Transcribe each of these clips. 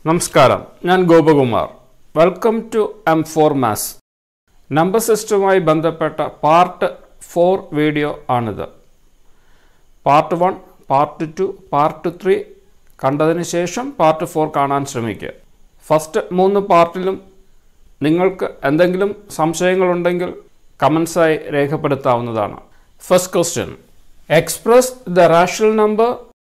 നമസ്കാരം ഞാൻ Gopakumar welcome to M four maths number സിസ്റ്റവുമായി ബന്ധപ്പെട്ട പാർട്ട് ഫോർ വീഡിയോ ആണിത് part one part two part three കണ്ടതിന് ശേഷം പാർട്ട് ഫോർ കാണാൻ ശ്രമിക്കുക ഫസ്റ്റ് മൂന്ന് പാർട്ടിലും നിങ്ങൾക്ക് എന്തെങ്കിലും സംശയങ്ങളുണ്ടെങ്കിൽ കമൻസായി രേഖപ്പെടുത്താവുന്നതാണ് first question express the rational number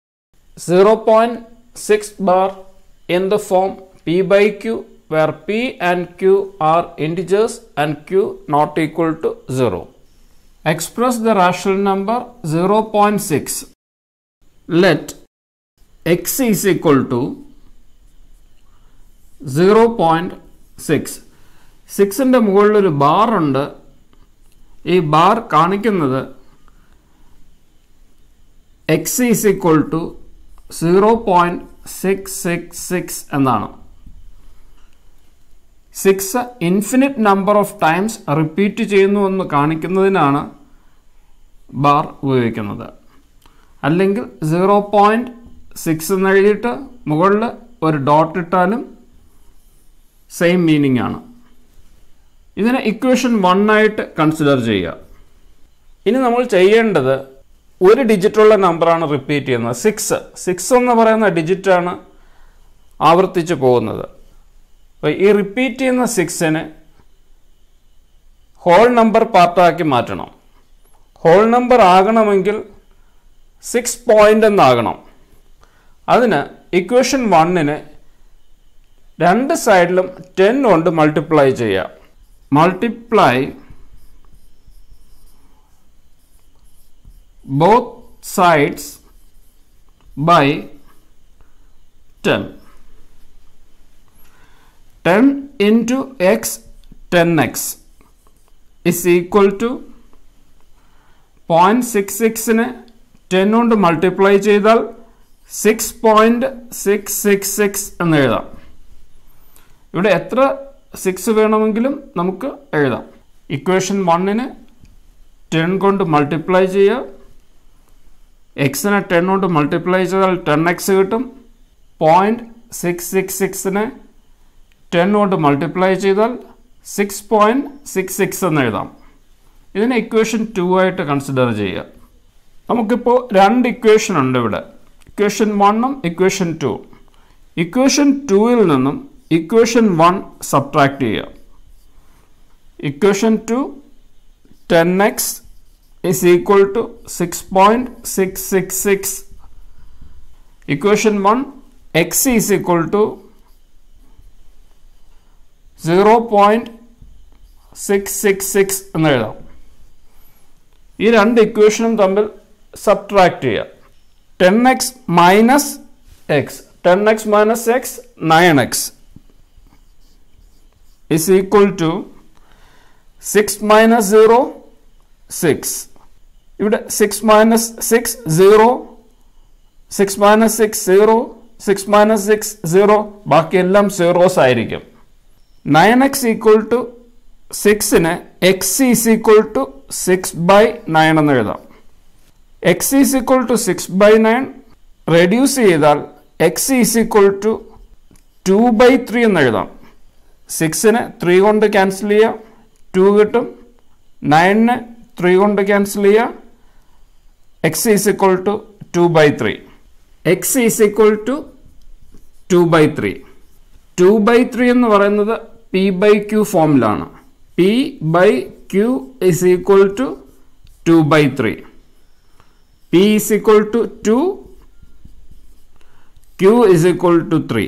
0.6 bar in the form p by q where p and q are integers and q not equal to 0. Express the rational number 0.6. Let x is equal to 0.6. സിക്സിൻ്റെ മുകളിൽ ഒരു bar ഉണ്ട് ഈ bar കാണിക്കുന്നത് x is equal to zero point six six six എന്നാണ് six infinite number of times repeat ചെയ്യുന്നു എന്ന് കാണിക്കുന്നതിനാണ് bar ഉപയോഗിക്കുന്നത് അല്ലെങ്കിൽ സീറോ പോയിൻറ്റ് സിക്സ് എന്ന് എഴുതിയിട്ട് മുകളിൽ ഒരു ഡോട്ട് ഇട്ടാലും സെയിം മീനിങ് ആണ് ഇതിനെ ഇക്വേഷൻ വൺ ആയിട്ട് കൺസിഡർ ചെയ്യുക ഇനി നമ്മൾ ചെയ്യേണ്ടത് ഒരു ഡിജിറ്റുള്ള നമ്പറാണ് റിപ്പീറ്റ് ചെയ്യുന്നത് സിക്സ് സിക്സ് എന്ന് പറയുന്ന ഡിജിറ്റാണ് ആവർത്തിച്ച് പോകുന്നത് അപ്പോൾ ഈ റിപ്പീറ്റ് ചെയ്യുന്ന സിക്സിനെ ഹോൾ നമ്പർ പാർട്ടാക്കി മാറ്റണം ഹോൾ നമ്പർ ആകണമെങ്കിൽ സിക്സ് പോയിൻ്റ് എന്നാകണം അതിന് ഇക്വേഷൻ വണ്ണിന് രണ്ട് സൈഡിലും ടെൻ കൊണ്ട് മൾട്ടിപ്ലൈ ചെയ്യാം multiply both sides by 10. 10 into x 10x is equal to point six സിക്സിന് ടെൻ കൊണ്ട് മൾട്ടിപ്ലൈ ചെയ്താൽ six point six six six എന്ന് എഴുതാം ഇവിടെ എത്ര സിക്സ് വേണമെങ്കിലും നമുക്ക് എഴുതാം ഇക്വേഷൻ വണ്ണിന് ടെൻ കൊണ്ട് മൾട്ടിപ്ലൈ ചെയ്യുക എക്സിനെ ടെൻ കൊണ്ട് മൾട്ടിപ്ലൈ ചെയ്താൽ ടെൻ എക്സ് കിട്ടും പോയിൻറ്റ് സിക്സ് സിക്സ് സിക്സിനെ ടെൻ കൊണ്ട് മൾട്ടിപ്ലൈ ചെയ്താൽ സിക്സ് പോയിൻറ്റ് സിക്സ് സിക്സ് എന്ന് എഴുതാം ഇതിനെ ഇക്വേഷൻ ടു ആയിട്ട് കൺസിഡർ ചെയ്യുക നമുക്കിപ്പോൾ രണ്ട് ഇക്വേഷൻ ഉണ്ട് ഇവിടെ ഇക്വേഷൻ വണ്ണും ഇക്വേഷൻ ടു ഇക്വേഷൻ ടുവിൽ നിന്നും ഇക്വേഷൻ വൺ സബ്ട്രാക്ട് ചെയ്യുക equation two ten x is equal to 6.666 equation 1 x is equal to 0.666 എന്ന് എഴുതാം ഈ രണ്ട് ഇക്വേഷനും തമ്മിൽ സബ്ട്രാക്ട് ചെയ്യുക ten x minus x ten x minus x nine x is equal to six minus zero six ഇവിടെ six minus six zero six minus six zero six minus six zero ബാക്കിയെല്ലാം zeros ആയിരിക്കും nine x equal to സിക്സിന് x is equal to six by nine എന്ന് എഴുതാം x is equal to six by nine reduce ചെയ്താൽ x is equal to two by three എന്ന് എഴുതാം സിക്സിന് three കൊണ്ട് cancel ചെയ്യുക ടു കിട്ടും നയനിന് ത്രീ കൊണ്ട് ക്യാൻസൽ ചെയ്യുക x is equal to two by three x is equal to two by three two by three എന്ന് പറയുന്നത് പി ബൈ ക്യു ഫോമിലാണ് p by q is equal to two by three p is equal to two q is equal to three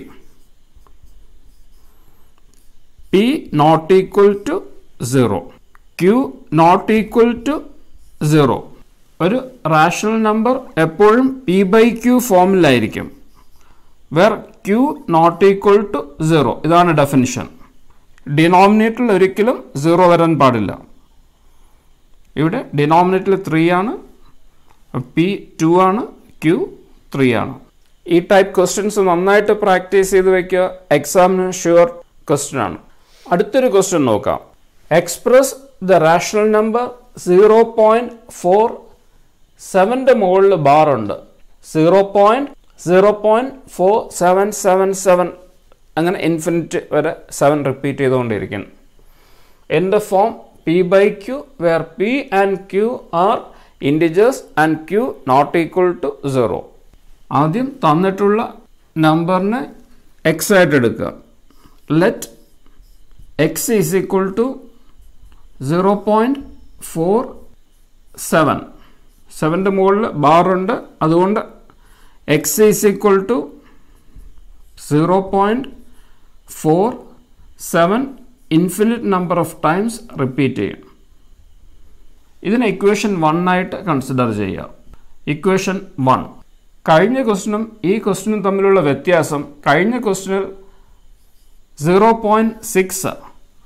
p not equal to zero q not equal to zero ഒരു rational number എപ്പോഴും p by Q ഫോമിലായിരിക്കും where q not equal to zero ഇതാണ് definition ഡിനോമിനേറ്ററിൽ ഒരിക്കലും zero വരാൻ പാടില്ല ഇവിടെ ഡിനോമിനേറ്ററിൽ three ആണ് പി ടു ആണ് ക്യു ത്രീ ആണ് ഈ ടൈപ്പ് ക്വസ്റ്റ്യൻസ് നന്നായിട്ട് പ്രാക്ടീസ് ചെയ്ത് വെക്കുക എക്സാമിന് ഷുവർ ക്വസ്റ്റ്യൻ ആണ് അടുത്തൊരു ക്വസ്റ്റ്യൻ നോക്കാം express the rational number zero point four സെവൻ്റെ മുകളിൽ ബാറുണ്ട് zero point zero point four seven seven seven അങ്ങനെ ഇൻഫിനിറ്റ് വരെ സെവൻ റിപ്പീറ്റ് ചെയ്തുകൊണ്ടിരിക്കുന്നു in the form p by q where p and q are integers and q not equal to 0 ആദ്യം തന്നിട്ടുള്ള നമ്പറിനെ x ആയിട്ട് എടുക്കുക let x is equal to zero point four seven സെവൻ്റെ മുകളിൽ ബാറുണ്ട് അതുകൊണ്ട് x is equal to zero point four seven infinite number of times repeat ചെയ്യും ഇതിനെ ഇക്വേഷൻ വൺ ആയിട്ട് കൺസിഡർ ചെയ്യുക ഇക്വേഷൻ വൺ കഴിഞ്ഞ ക്വസ്റ്റിനും ഈ ക്വസ്റ്റിനും തമ്മിലുള്ള വ്യത്യാസം കഴിഞ്ഞ ക്വസ്റ്റിനിൽ zero point six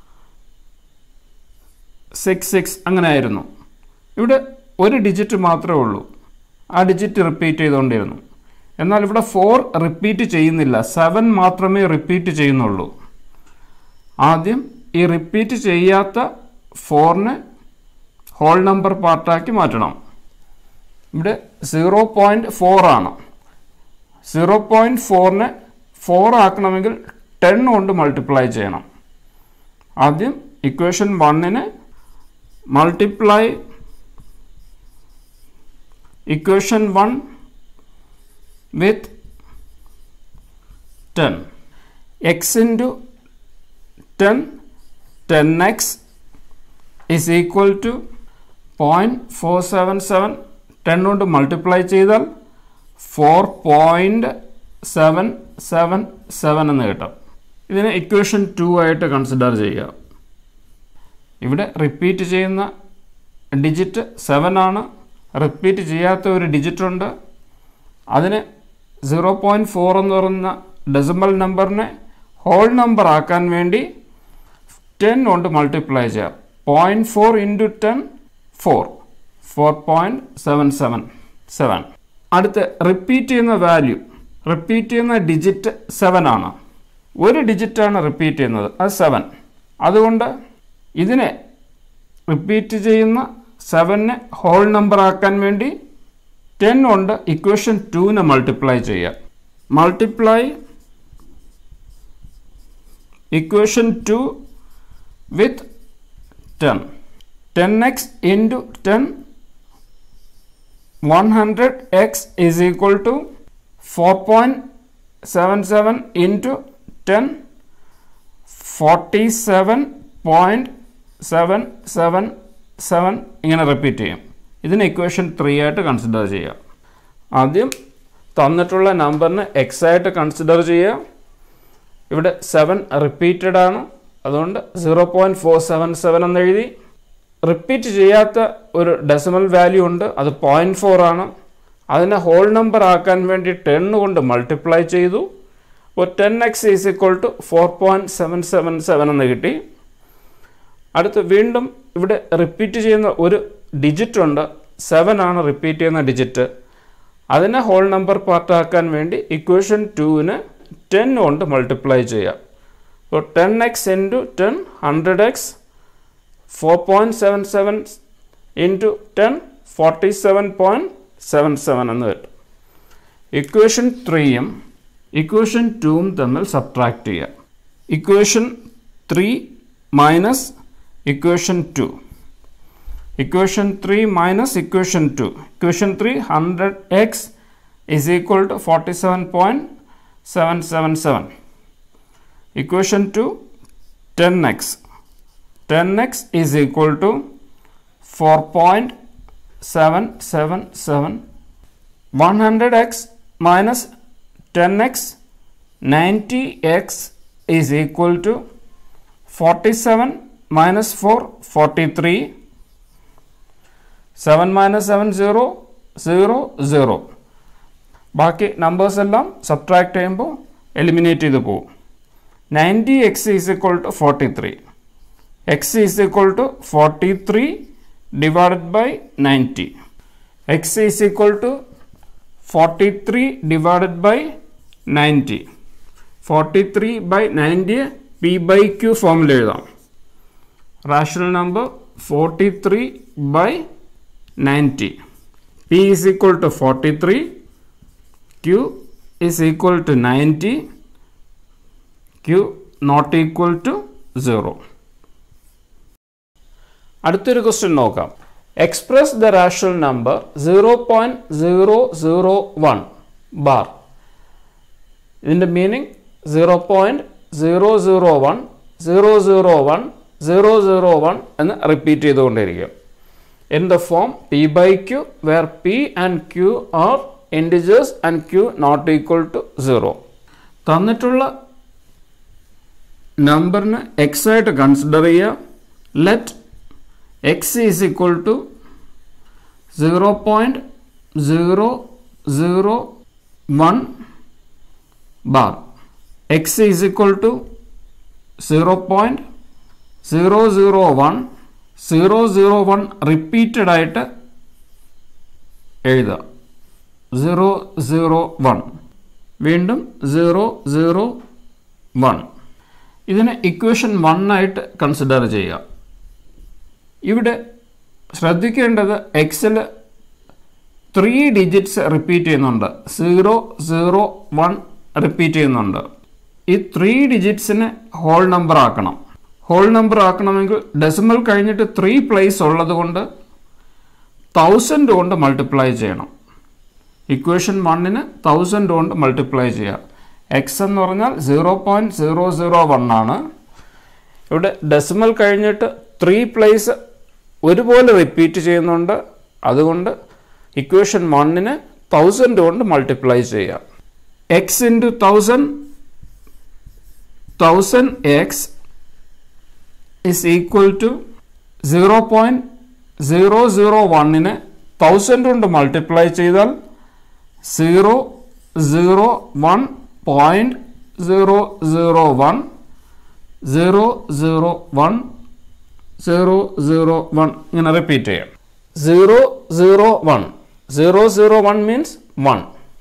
six six അങ്ങനെ ആയിരുന്നു ഇവിടെ ഒരു ഡിജിറ്റ് മാത്രമേ ഉള്ളൂ ആ ഡിജിറ്റ് റിപ്പീറ്റ് ചെയ്തുകൊണ്ടിരുന്നു എന്നാൽ ഇവിടെ ഫോർ റിപ്പീറ്റ് ചെയ്യുന്നില്ല സെവൻ മാത്രമേ റിപ്പീറ്റ് ചെയ്യുന്നുള്ളൂ ആദ്യം ഈ റിപ്പീറ്റ് ചെയ്യാത്ത ഫോറിനെ ഹോൾ നമ്പർ പാർട്ടാക്കി മാറ്റണം ഇവിടെ സീറോ പോയിൻറ്റ് ഫോർ ആണ് സീറോ പോയിൻറ്റ് ഫോറിനെ ഫോർ ആക്കണമെങ്കിൽ ടെൻ കൊണ്ട് മൾട്ടിപ്ലൈ ചെയ്യണം ആദ്യം ഇക്വേഷൻ വണ്ണിനെ multiply equation one with ten x into ten ten x is equal to point four seven seven ten കൊണ്ട് മൾട്ടിപ്ലൈ ചെയ്താൽ four point seven seven seven എന്ന് കിട്ടും ഇതിനെ ഇക്വേഷൻ ടു ആയിട്ട് കൺസിഡർ ചെയ്യുക ഇവിടെ റിപ്പീറ്റ് ചെയ്യുന്ന ഡിജിറ്റ് സെവൻ ആണ് റിപ്പീറ്റ് ചെയ്യാത്ത ഒരു ഡിജിറ്റ് ഉണ്ട് അതിന് സീറോ പോയിൻറ്റ് ഫോർ എന്ന് പറയുന്ന ഡെസിമൽ നമ്പറിനെ ഹോൾ നമ്പർ ആക്കാൻ വേണ്ടി ടെൻ കൊണ്ട് മൾട്ടിപ്ലൈ ചെയ്യാം point four into ten four four point seven seven seven അടുത്ത് റിപ്പീറ്റ് ചെയ്യുന്ന വാല്യൂ റിപ്പീറ്റ് ചെയ്യുന്ന ഡിജിറ്റ് സെവൻ ആണ് ഒരു ഡിജിറ്റാണ് റിപ്പീറ്റ് ചെയ്യുന്നത് അത് സെവൻ അതുകൊണ്ട് ഇതിനെ റിപ്പീറ്റ് ചെയ്യുന്ന സെവനെ ഹോൾ നമ്പർ ആക്കാൻ വേണ്ടി ടെൻ കൊണ്ട് ഇക്വേഷൻ ടുവിനെ മൾട്ടിപ്ലൈ ചെയ്യുക multiply equation two with 10 10x into 10 100x is equal to 4.77 into 10 47.777 ഇങ്ങനെ റിപ്പീറ്റ് ചെയ്യും ഇതിന് ഇക്വേഷൻ ത്രീ ആയിട്ട് കൺസിഡർ ചെയ്യുക ആദ്യം തന്നിട്ടുള്ള നമ്പറിന് എക്സ് ആയിട്ട് കൺസിഡർ ചെയ്യുക ഇവിടെ സെവൻ റിപ്പീറ്റഡ് ആണ് അതുകൊണ്ട് zero point four seven seven എന്ന് എഴുതി റിപ്പീറ്റ് ചെയ്യാത്ത ഒരു ഡെസിമൽ വാല്യൂ ഉണ്ട് അത് പോയിൻറ്റ് ഫോർ ആണ് അതിനെ ഹോൾ നമ്പർ ആക്കാൻ വേണ്ടി ടെൻ കൊണ്ട് മൾട്ടിപ്ലൈ ചെയ്തു അപ്പോൾ ten x is equal to four point seven seven seven എന്ന് കിട്ടി അടുത്ത് വീണ്ടും ഇവിടെ റിപ്പീറ്റ് ചെയ്യുന്ന ഒരു ഡിജിറ്റ് ഉണ്ട് സെവൻ ആണ് റിപ്പീറ്റ് ചെയ്യുന്ന ഡിജിറ്റ് അതിനെ ഹോൾ നമ്പർ പാർട്ടാക്കാൻ വേണ്ടി ഇക്വേഷൻ ടുവിന് ടെൻ കൊണ്ട് മൾട്ടിപ്ലൈ ചെയ്യാം അപ്പോൾ ten x into ten hundred x four point seven seven into ten forty seven point seven seven എന്ന് കിട്ടും ഇക്വേഷൻ ത്രീയും ഇക്വേഷൻ ടൂവും തമ്മിൽ സബ്ട്രാക്ട് ചെയ്യുക equation three minus equation two equation three minus equation two equation three hundred x is equal to forty seven point seven seven seven equation 2 10x 10x is equal to 4.777 100x minus 10x 90x is equal to 47 minus 4 43 7 minus 7 0 0 0 ബാക്കി numbers എല്ലാം subtract ചെയ്യുമ്പോൾ eliminate ചെയ്ത് പോകും ninety x is equal to forty three x is equal to forty three divided by ninety x is equal to forty three divided by ninety forty three by ninety p by q ഫോമിൽ എഴുതാം rational number forty three by ninety p is equal to forty three q is equal to ninety q not equal to zero അടുത്തൊരു question നോക്കാം express the rational number zero point zero zero one bar ഇതിൻ്റെ meaning zero point zero zero one zero zero one zero zero one എന്ന് repeat ചെയ്തുകൊണ്ടിരിക്കും in the form p by q where p and q are integers and q not equal to zero തന്നിട്ടുള്ള നമ്പറിന് x ആയിട്ട് consider ചെയ്യുക let x is equal to zero point zero zero one bar x is equal to zero point zero zero one zero zero one repeated ആയിട്ട് എഴുതുക zero zero one വീണ്ടും zero zero one ഇതിനെ equation one ആയിട്ട് consider ചെയ്യുക ഇവിടെ ശ്രദ്ധിക്കേണ്ടത് എക്സിൽ three digits repeat ചെയ്യുന്നുണ്ട് സീറോ സീറോ വൺ റിപ്പീറ്റ് ചെയ്യുന്നുണ്ട് ഈ ത്രീ ഡിജിറ്റ്സിനെ ഹോൾ നമ്പർ ആക്കണം ഹോൾ നമ്പർ ആക്കണമെങ്കിൽ ഡെസിമൽ കഴിഞ്ഞിട്ട് ത്രീ പ്ലേസ് ഉള്ളത് കൊണ്ട് തൗസൻഡ് കൊണ്ട് മൾട്ടിപ്ലൈ ചെയ്യണം ഇക്വേഷൻ വണ്ണിന് തൗസൻഡ് കൊണ്ട് മൾട്ടിപ്ലൈ ചെയ്യുക എക്സ് എന്ന് പറഞ്ഞാൽ zero point zero zero one ആണ് ഇവിടെ ഡെസിമൽ കഴിഞ്ഞിട്ട് ത്രീ പ്ലേസ് ഒരുപോലെ റിപ്പീറ്റ് ചെയ്യുന്നുണ്ട് അതുകൊണ്ട് ഇക്വേഷൻ വണ്ണിന് തൗസൻഡ് കൊണ്ട് മൾട്ടിപ്ലൈ ചെയ്യുക x into thousand thousand x is equal to zero point zero zero വണ്ണിന് തൗസൻഡ് കൊണ്ട് മൾട്ടിപ്ലൈ ചെയ്താൽ zero zero one point zero zero one zero zero one zero zero one ഇങ്ങനെ repeat ചെയ്യാം zero zero one zero zero one means one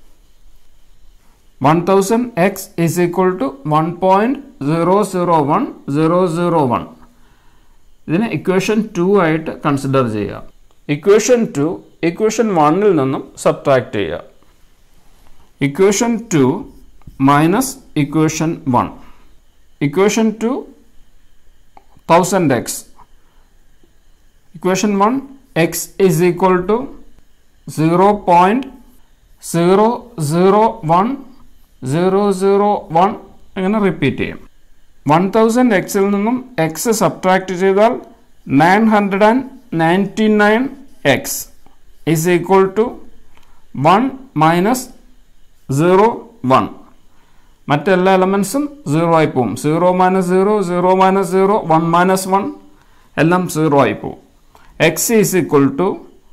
one thousand x is equal to one point zero zero one zero zero one ഇതിനെ equation two ആയിട്ട് consider ചെയ്യുക equation two equation വണ്ണിൽ നിന്നും subtract ചെയ്യുക equation two minus equation one equation two thousand x equation one x is equal to zero point zero zero one zero zero one ഇങ്ങനെ repeat ചെയ്യും one thousand എക്സിൽ നിന്നും x subtract ചെയ്താൽ nine hundred and ninety nine x is equal to one minus zero one മറ്റെല്ലാ എലമെൻസും zero ആയി പോവും zero minus zero zero minus zero one minus one എല്ലാം സീറോ ആയി പോവും x is equal to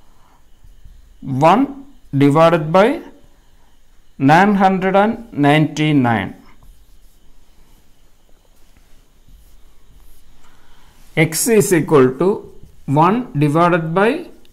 one divided by nine hundred and ninety nine x is equal to 1 divided by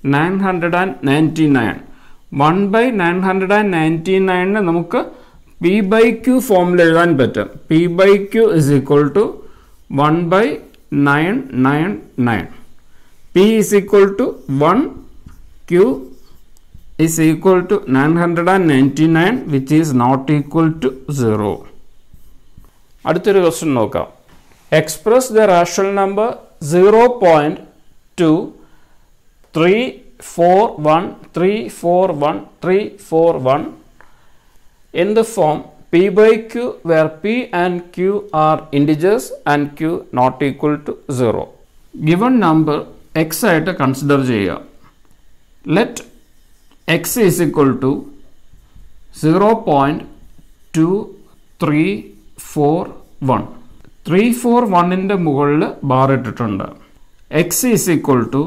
999 1 by 999 നമുക്ക് P by q ഫോമിൽ എഴുതാൻ പറ്റും p by q is equal to one by nine nine nine p is equal to one q is equal to 999 which is not equal to 0 അടുത്തൊരു question നോക്കാം express the rational number zero point two three four one three four one three four one in the form p by q where p and q are integers and q not equal to 0 given number x ആയിട്ട് consider ചെയ്യുക let x is equal to zero point two three four one three four വണ്ണിൻ്റെ മുകളിൽ bar ഇട്ടിട്ടുണ്ട് x is equal to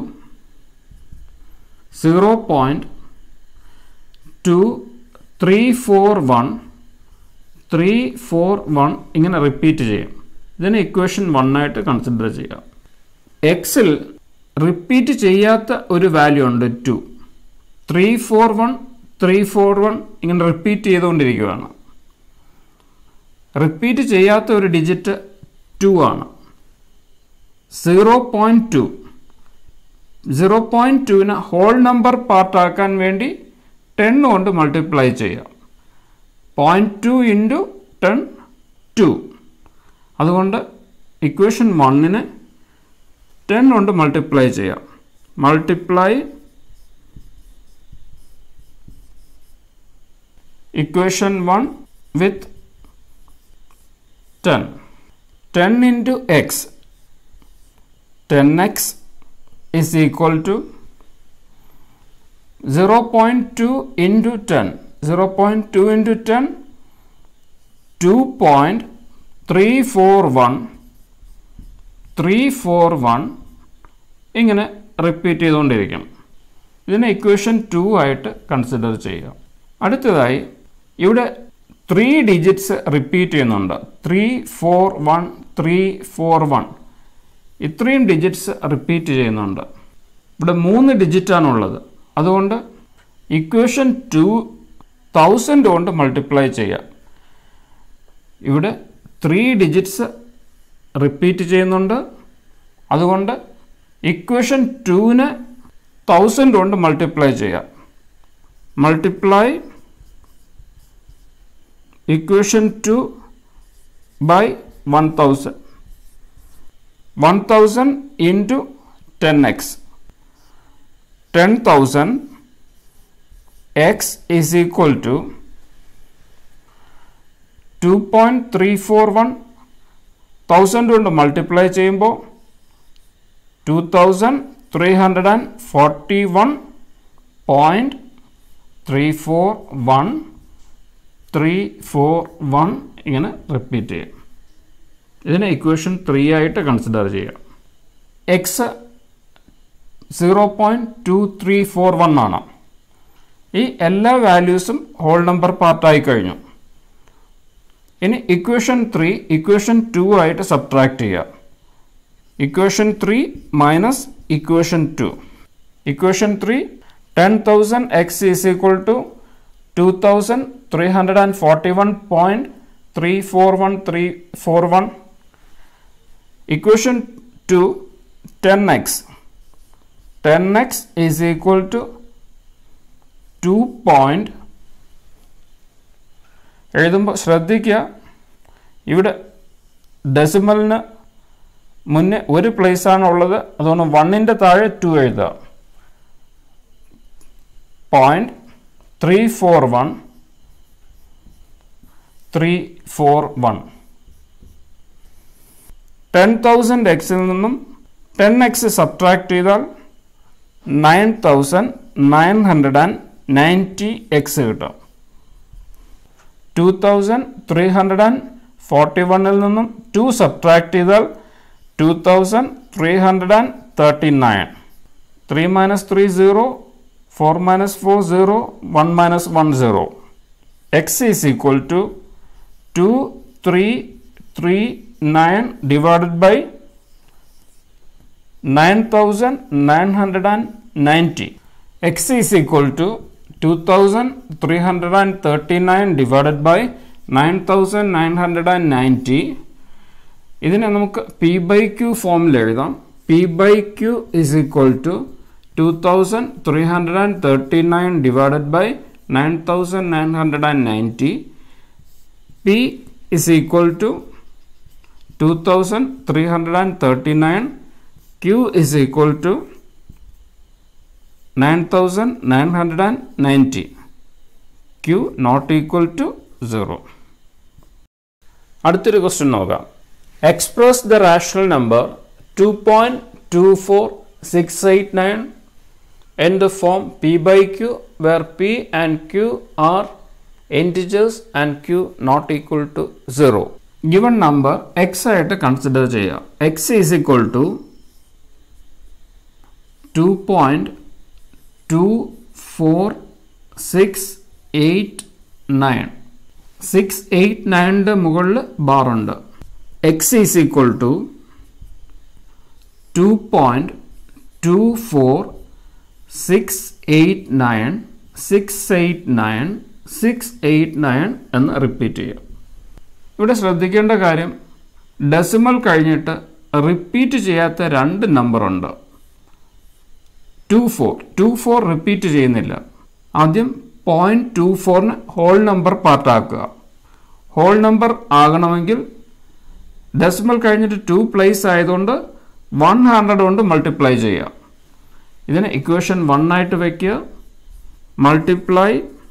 zero point two three four one three four one ഇങ്ങനെ repeat ചെയ്യും ഇതിനെ equation one ആയിട്ട് consider ചെയ്യുക എക്സിൽ repeat ചെയ്യാത്ത ഒരു വാല്യൂ ഉണ്ട് two three four one three four one ഇങ്ങനെ റിപ്പീറ്റ് ചെയ്തുകൊണ്ടിരിക്കുകയാണ് റിപ്പീറ്റ് ചെയ്യാത്ത ഒരു ഡിജിറ്റ് ടു ആണ് zero point two zero point ടുവിനെ ഹോൾ നമ്പർ പാർട്ടാക്കാൻ വേണ്ടി ടെൻ കൊണ്ട് മൾട്ടിപ്ലൈ ചെയ്യാം point two into ten two അതുകൊണ്ട് ഇക്വേഷൻ വണ്ണിന് ടെൻ കൊണ്ട് മൾട്ടിപ്ലൈ ചെയ്യാം multiply equation one with ten ten into x ten x is equal to 0.2 into 10 0.2 into 10 2.341 341 ഇങ്ങനെ റിപ്പീറ്റ് ചെയ്തുകൊണ്ടിരിക്കണം ഇതിനെ ഇക്വേഷൻ ടു ആയിട്ട് കൺസിഡർ ചെയ്യുക അടുത്തതായി ഇവിടെ ത്രീ ഡിജിറ്റ്സ് റിപ്പീറ്റ് ചെയ്യുന്നുണ്ട് three four one three four one ഇത്രയും ഡിജിറ്റ്സ് റിപ്പീറ്റ് ചെയ്യുന്നുണ്ട് ഇവിടെ മൂന്ന് ഡിജിറ്റാണുള്ളത് അതുകൊണ്ട് ഇക്വേഷൻ ടു തൗസൻഡ് കൊണ്ട് മൾട്ടിപ്ലൈ ചെയ്യാം ഇവിടെ ത്രീ ഡിജിറ്റ്സ് റിപ്പീറ്റ് ചെയ്യുന്നുണ്ട് അതുകൊണ്ട് ഇക്വേഷൻ ടുവിന് തൗസൻഡ് കൊണ്ട് മൾട്ടിപ്ലൈ ചെയ്യാം multiply equation two by one thousand 1000 into 10x 10000 x is equal to 2.341 1000 കൊണ്ട് മൾട്ടിപ്ലൈ ചെയ്യുമ്പോൾ two thousand three hundred and forty one point three four one three four one ഇങ്ങനെ repeat ചെയ്യും ഇതിനെ equation three ആയിട്ട് consider ചെയ്യാം x zero point two three four one ആണ് ഈ എല്ലാ വാല്യൂസും ഹോൾ നമ്പർ പാർട്ടായി കഴിഞ്ഞു ഇനി ഇക്വേഷൻ ത്രീ ഇക്വേഷൻ ടു ആയിട്ട് സബ്ട്രാക്ട് ചെയ്യുക equation three minus equation two equation three ten thousand x is equal to two thousand three hundred and forty one point three four one three four one equation 2 10x 10x is equal to 2 point എഴുതുമ്പോൾ ശ്രദ്ധിക്കുക ഇവിടെ ഡെസിമലിന് മുന്നേ ഒരു place ആണ് ഉള്ളത് അതുകൊണ്ട് വണ്ണിൻ്റെ താഴെ ടു എഴുതുക point three four one three four one ten thousand എക്സിൽ നിന്നും ടെൻ എക്സ് സബ്ട്രാക്ട് ചെയ്താൽ nine thousand nine hundred and ninety x കിട്ടും two thousand three hundred and forty വണ്ണിൽ നിന്നും ടു സബ്ട്രാക്ട് ചെയ്താൽ two thousand three hundred and thirty nine three minus three zero four minus four zero one minus one zero x is equal to two three three 9 divided by 9990 x is equal to 2339 divided by 9990 ഇതിനെ നമുക്ക് P by q ഫോമിൽ എഴുതാം p by q is equal to two thousand three hundred and thirty nine divided by nine thousand nine hundred and ninety p is equal to 2339 q is equal to 9990 q not equal to 0 അടുത്തൊരു question നോക്കാം express the rational number two point two four six eight nine in the form p by q where p and q are integers and q not equal to 0 given number x ആയിട്ട് consider ചെയ്യുക x is equal to two point two four six eight nine six eight നയൻ്റെ മുകളിൽ ബാറുണ്ട് x is equal to two point two four six eight nine six eight nine six eight nine എന്ന് repeat ചെയ്യുക ഇവിടെ ശ്രദ്ധിക്കേണ്ട കാര്യം decimal കഴിഞ്ഞിട്ട് repeat ചെയ്യാത്ത രണ്ട് നമ്പറുണ്ട് two four two four repeat ചെയ്യുന്നില്ല ആദ്യം പോയിൻറ്റ് ടു ഫോറിന് ഹോൾ നമ്പർ പാർട്ടാക്കുക ഹോൾ നമ്പർ ആകണമെങ്കിൽ ഡെസിമൽ കഴിഞ്ഞിട്ട് ടു പ്ലേസ് ആയതുകൊണ്ട് വൺ ഹൺഡ്രഡ് കൊണ്ട് മൾട്ടിപ്ലൈ ചെയ്യാം ഇതിനെ ഇക്വേഷൻ വൺ ആയിട്ട് വയ്ക്കുക multiply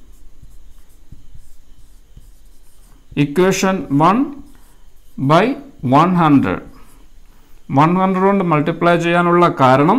equation one by one hundred one hundred കൊണ്ട് മൾട്ടിപ്ലൈ ചെയ്യാനുള്ള കാരണം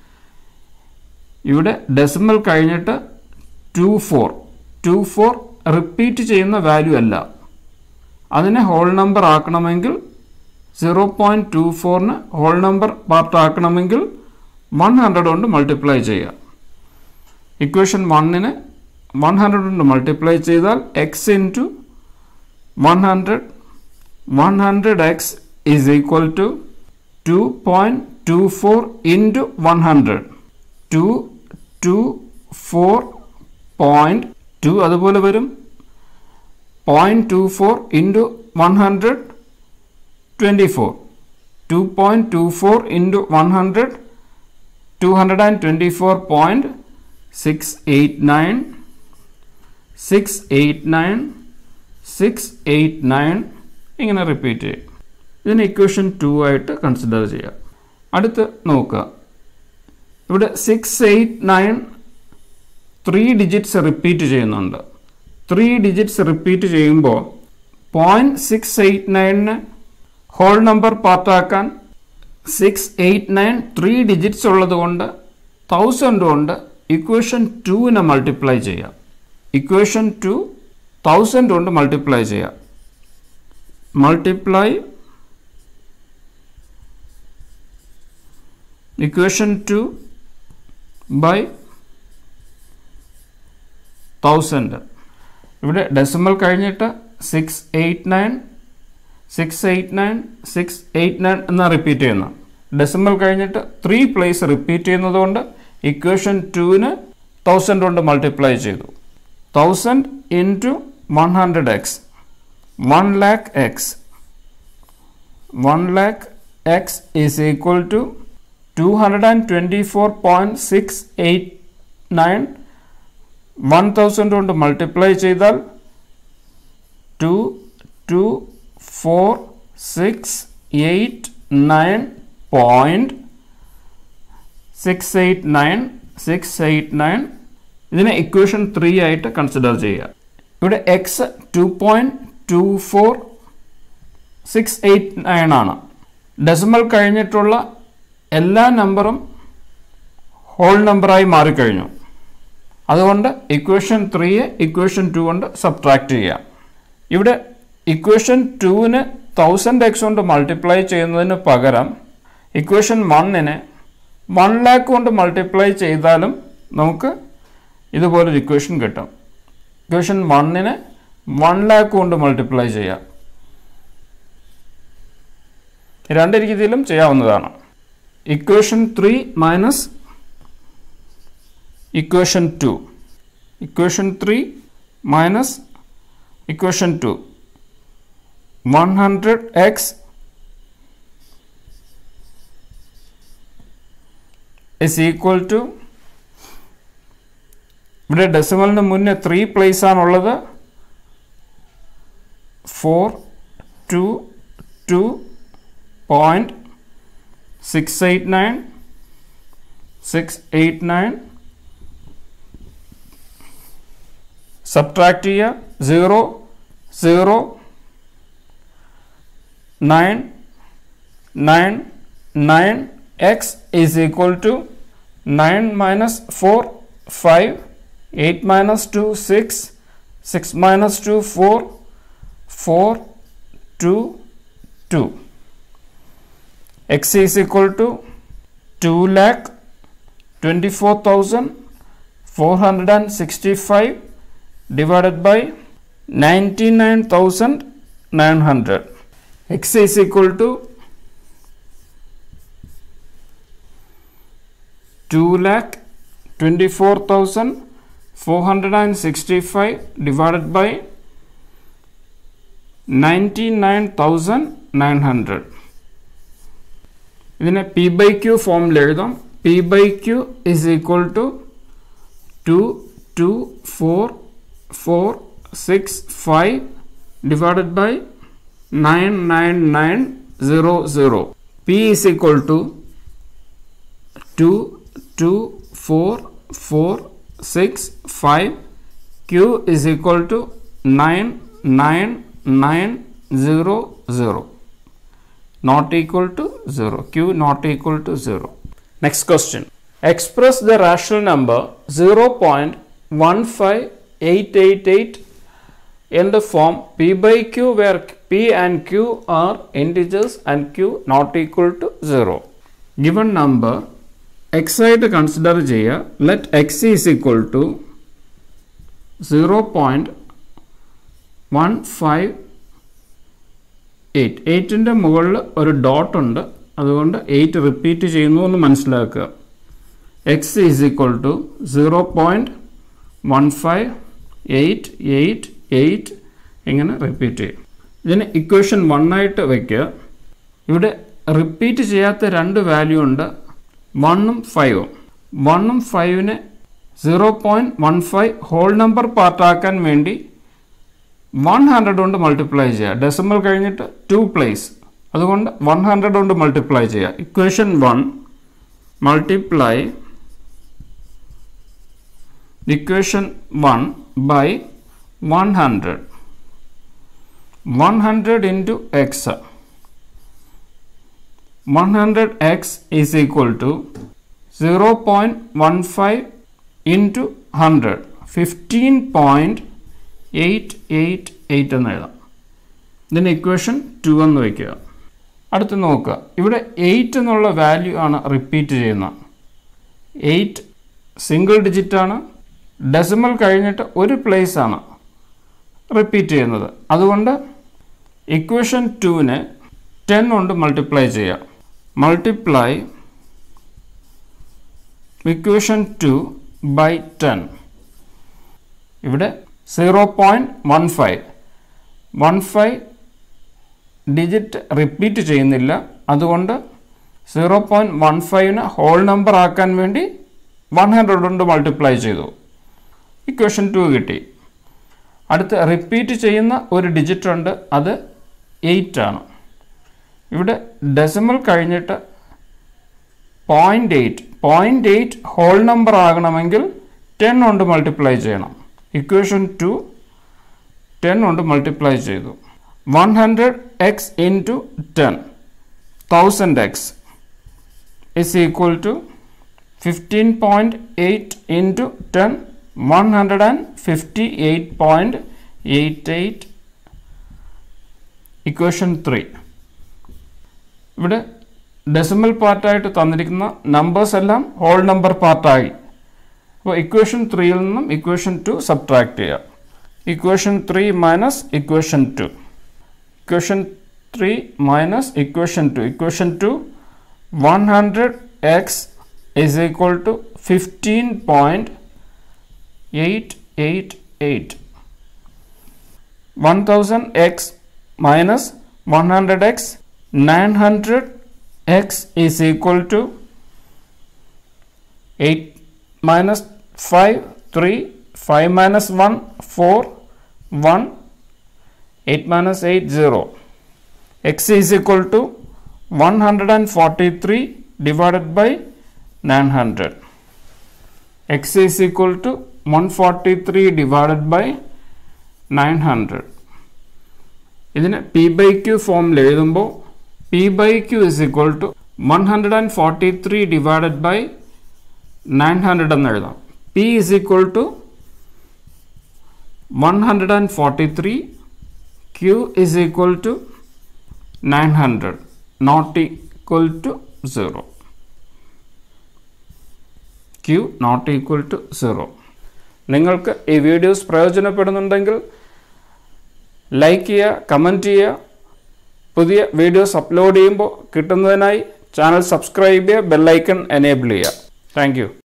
ഇവിടെ ഡെസിമൽ കഴിഞ്ഞിട്ട് two four two four repeat ചെയ്യുന്ന വാല്യൂ അല്ല അതിനെ ഹോൾ നമ്പർ ആക്കണമെങ്കിൽ സീറോ പോയിൻറ്റ് ടു ഫോറിന് ഹോൾ നമ്പർ പാർട്ട് ആക്കണമെങ്കിൽ വൺ ഹൺഡ്രഡ് കൊണ്ട് മൾട്ടിപ്ലൈ ചെയ്യുക ഇക്വേഷൻ വണ്ണിന് വൺ ഹൺഡ്രഡ് കൊണ്ട് മൾട്ടിപ്ലൈ ചെയ്താൽ x into one hundred one hundred x is equal to two point two four into one hundred two two four point two അതുപോലെ വരും point two four into one hundred twenty four two point two four into one hundred two hundred and twenty four point six eight nine six eight nine six eight nine ഇങ്ങനെ repeat ചെയ്യും ഇതിന് equation two ആയിട്ട് consider ചെയ്യാം അടുത്ത് നോക്കുക ഇവിടെ six eight nine three digits repeat ചെയ്യുന്നുണ്ട് three digits repeat ചെയ്യുമ്പോൾ പോയിൻറ്റ് സിക്സ് എയ്റ്റ് നയനിന് ഹോൾ നമ്പർ പാർട്ടാക്കാൻ six eight nine three digits ഉള്ളത് കൊണ്ട് തൗസൻഡ് കൊണ്ട് ഇക്വേഷൻ ടുവിനെ മൾട്ടിപ്ലൈ ചെയ്യാം ഇക്വേഷൻ ടു തൗസൻഡ് കൊണ്ട് മൾട്ടിപ്ലൈ ചെയ്യാം multiply equation two by thousand ഇവിടെ ഡെസിമൽ കഴിഞ്ഞിട്ട് six eight nine six eight nine six eight nine എന്ന് റിപ്പീറ്റ് ചെയ്യുന്നു ഡെസിമൽ കഴിഞ്ഞിട്ട് ത്രീ പ്ലേസ് റിപ്പീറ്റ് ചെയ്യുന്നതുകൊണ്ട് ഇക്വേഷൻ ടുവിന് തൗസൻഡ് കൊണ്ട് മൾട്ടിപ്ലൈ ചെയ്തു thousand into one hundred x one lakh x one lakh x is equal to two hundred and twenty four point six eight nine one thousand കൊണ്ട് multiply ചെയ്താൽ two two four six eight nine point six eight nine six eight nine ഇതിനെ equation three ആയിട്ട് consider ചെയ്യുക ഇവിടെ x two point two four six eight nine ആണ് decimal കഴിഞ്ഞിട്ടുള്ള എല്ലാ നമ്പറും ഹോൾ നമ്പറായി മാറിക്കഴിഞ്ഞു അതുകൊണ്ട് ഇക്വേഷൻ ത്രീയെ ഇക്വേഷൻ ടു കൊണ്ട് സബ്ട്രാക്ട് ചെയ്യാം ഇവിടെ ഇക്വേഷൻ ടുവിന് തൗസൻഡ് എക്സ് കൊണ്ട് മൾട്ടിപ്ലൈ ചെയ്യുന്നതിന് പകരം ഇക്വേഷൻ വണ്ണിന് വൺ ലാക്ക് കൊണ്ട് മൾട്ടിപ്ലൈ ചെയ്താലും നമുക്ക് ഇതുപോലൊരു ഇക്വേഷൻ കിട്ടും ഇക്വേഷൻ വണ്ണിന് വൺ ലാക്ക് കൊണ്ട് മൾട്ടിപ്ലൈ ചെയ്യാം രണ്ട് രീതിയിലും ചെയ്യാവുന്നതാണ് equation three minus equation 2 equation 3 minus equation 2 100x is equal to ഇവിടെ ഡെസിമലിന് മുന്നേ ത്രീ പ്ലേസ് ആണുള്ളത് four two two point six eight nine six eight nine subtract ചെയ്യുക zero zero nine nine nine x is equal to nine minus four five eight minus two six six minus two four four two two x is equal to two lakh twenty four thousand four hundred and sixty five divided by 99,900 x is equal to 2 lakh 24,465 divided by 99,900 ഇതിനെ P by q ഫോമിൽ എഴുതാം p by q is equal to two two four four six five divided by nine nine nine 0 0 p is equal to 2 2 4 4 6 5 q is equal to 9 9 9 0 0 not equal to 0 q not equal to 0 next question express the rational number 0.15888 in the form p by q where p and q are integers and q not equal to 0 given number x ആയിട്ട് consider ചെയ്യുക let x is equal to zero point one five eight എയ്റ്റിൻ്റെ മുകളിൽ ഒരു dot ഉണ്ട് അതുകൊണ്ട് eight repeat ചെയ്യുന്നു എന്ന് മനസ്സിലാക്കുക x is equal to zero point one five eight eight eight ഇങ്ങനെ റിപ്പീറ്റ് ചെയ്യും ഇതിന് ഇക്വേഷൻ വൺ ആയിട്ട് വയ്ക്കുക ഇവിടെ റിപ്പീറ്റ് ചെയ്യാത്ത രണ്ട് വാല്യൂ ഉണ്ട് വണ്ണും ഫൈവും വണ്ണും ഫൈവിനെ zero point one five whole number പാർട്ടാക്കാൻ വേണ്ടി വൺ ഹൺഡ്രഡ് കൊണ്ട് മൾട്ടിപ്ലൈ ചെയ്യുക ഡെസിമൽ കഴിഞ്ഞിട്ട് ടു പ്ലേസ് അതുകൊണ്ട് വൺ ഹൺഡ്രഡ് കൊണ്ട് മൾട്ടിപ്ലൈ ചെയ്യുക equation one multiply equation one by one hundred one hundred into x one hundred x is equal to zero point one five into hundred fifteen point eight eight eight എന്ന് എഴുതാം ഇതിന് equation two എന്ന് വയ്ക്കുക അടുത്ത് നോക്കുക ഇവിടെ eight എന്നുള്ള value ആണ് റിപ്പീറ്റ് ചെയ്യുന്നത് എയ്റ്റ് സിംഗിൾ ഡിജിറ്റ് ആണ് ഡെസിമൽ കഴിഞ്ഞിട്ട് ഒരു പ്ലേസ് ആണ് റിപ്പീറ്റ് ചെയ്യുന്നത് അതുകൊണ്ട് ഇക്വേഷൻ ടുവിനെ ടെൻ കൊണ്ട് മൾട്ടിപ്ലൈ ചെയ്യുക multiply equation two by ten ഇവിടെ zero point one five one five digit repeat ചെയ്യുന്നില്ല അതുകൊണ്ട് സീറോ പോയിൻറ്റ് വൺ ഫൈവിന് ഹോൾ നമ്പർ ആക്കാൻ വേണ്ടി വൺ ഹൺഡ്രഡ് കൊണ്ട് മൾട്ടിപ്ലൈ ചെയ്തു ഇക്വേഷൻ ടു കിട്ടി അടുത്ത് റിപ്പീറ്റ് ചെയ്യുന്ന ഒരു ഡിജിറ്റ് ഉണ്ട് അത് എയ്റ്റ് ആണ് ഇവിടെ ഡെസിമൽ കഴിഞ്ഞിട്ട് point eight point eight whole number ആകണമെങ്കിൽ ടെൻ കൊണ്ട് മൾട്ടിപ്ലൈ ചെയ്യണം ഇക്വേഷൻ ടു ടെൻ കൊണ്ട് മൾട്ടിപ്ലൈ ചെയ്തു one hundred x into ten thousand x is equal to fifteen point eight into ten one hundred and fifty eight point eight eight equation three ഇവിടെ decimal പാർട്ടായിട്ട് തന്നിരിക്കുന്ന numbers എല്ലാം whole number പാർട്ടായി അപ്പോൾ equation ത്രീയിൽ നിന്നും equation two subtract ചെയ്യാം equation three minus equation two equation three minus equation two equation two one hundred x is equal to 15.888 1000x minus 100x 900x is equal to 8 minus 5 3 5 minus 1 4 1 8 minus 8 0 x is equal to 143 divided by 900 x is equal to 143 divided by 900 ഇതിന് P by q ഫോമിൽ എഴുതുമ്പോൾ p by q is equal to one hundred and forty three divided by nine hundred എന്ന് എഴുതാം p is equal to one hundred and forty three q is equal to nine hundred not equal to zero q not equal to zero നിങ്ങൾക്ക് ഈ videos പ്രയോജനപ്പെടുന്നുണ്ടെങ്കിൽ like ചെയ്യുക comment ചെയ്യുക പുതിയ videos upload ചെയ്യുമ്പോൾ കിട്ടുന്നതിനായി ചാനൽ സബ്സ്ക്രൈബ് ചെയ്യുക bell icon enable ചെയ്യുക താങ്ക്